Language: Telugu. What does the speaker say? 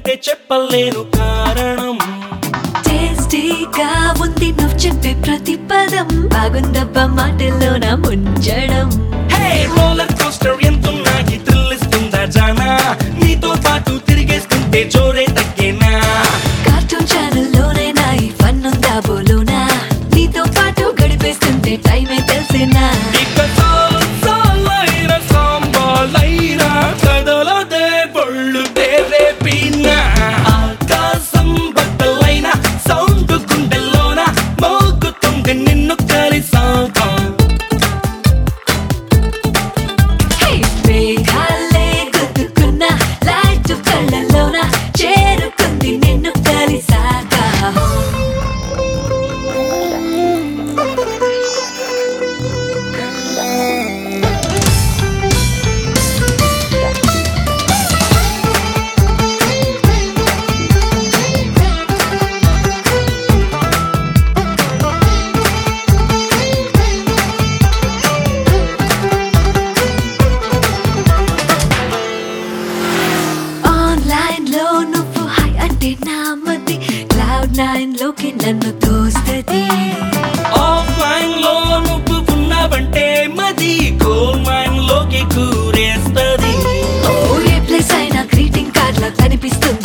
అంటే చెప్పలేను కారణం టేస్టీగా ఉంది నువ్వు చెప్పే ప్రతి పదం బాగుందబ్బా మాటల్లోన ముంచడం హే రోలర్ కోస్టర్ ఎంతున్నా ఈ థ్రిల్ ఇస్తుందా జానా నీతో పాటు తిరిగేస్తుంటే జోరే తగ్గేనా కార్టూన్ ఛానల్లోనైనా ఈ ఫన్ ఉందా బోలోనా నీతో పాటు గడిపేస్తుంటే టైమే తెలిసేనా ఇక చాలు చాలైన సాంబాలైన కదలదే బొళ్ళు తేరే పీనా ఆకాశం బట్టలైన సౌండ్ గుండెల్లోన మోగుతుంది నిన్ను కలిసాక హే, మేఘాలే గుద్దుకున్న లైట్ కళ్ళలోన చేరుకుంది నిన్ను కలిసాక ఆన్లైన్ లో నువ్వు హై అంటే నా మతి క్లౌడ్ నైన్ లోకి నన్ను తోస్తది ఆఫ్లైన్ లో నువ్వు ఉన్నావంటే మది గోల్ మైన్ లోకి కూరేస్తది ఓ ఏ ప్లేస్ అయినా గ్రీటింగ్ కార్డ్ లా కనిపిస్తుంది